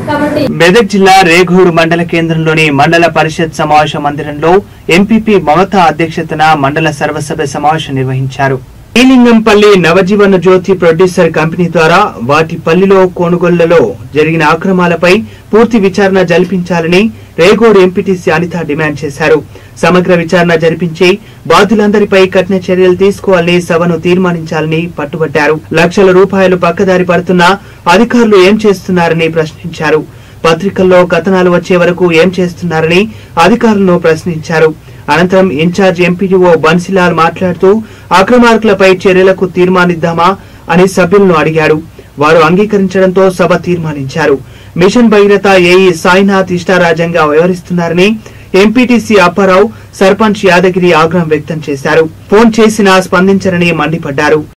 కాబట్టి మెదక్ జిల్లా రేగూరు మండల కేంద్రంలోని మండల పరిషత్ సమావేశ మందిరంలో ఎంపీపీ మమత అధ్యక్షతన మండల సర్వసభ్య సమావేశం నిర్వహించారు ఈలింగంపల్లి నవజీవన జ్యోతి ప్రొడ్యూసర్ కంపెనీ ద్వారా వాటి పల్లిలో కొనుగోళ్లలో జరిగిన అక్రమాలపై పూర్తి విచారణ జరిపించాలని రేగూరు ఎంపీటీసీ అనిత డిమాండ్ చేశారు సమగ్ర విచారణ జరిపించి బాధ్యులందరిపై కఠిన చర్యలు తీసుకోవాలని సభను తీర్మానించాలని పట్టుబట్టారు లక్షల రూపాయలు పక్కదారి పడుతున్నా అధికారులు ఏం చేస్తున్నారని ప్రశ్నించారు పత్రికల్లో కథనాలు వచ్చే వరకు ఏం చేస్తున్నారని అధికారులను ప్రశ్నించారు అనంతరం ఇన్ఛార్జ్ ఎంపీడీఓ బన్సిలాల్ మాట్లాడుతూ అక్రమార్కులపై చర్యలకు తీర్మానిద్దామా అని సభ్యులను అడిగాడు వారు అంగీకరించడంతో సభ తీర్మానించారు మిషన్ భగీరథ ఏఈ సాయినాథ్ ఇష్టారాజ్యంగా వ్యవహరిస్తున్నారని ఎంపీటీసీ అప్పారావు సర్పంచ్ యాదగిరి ఆగ్రహం వ్యక్తం చేశారు ఫోన్ చేసినా స్పందించరని మండిపడ్డారు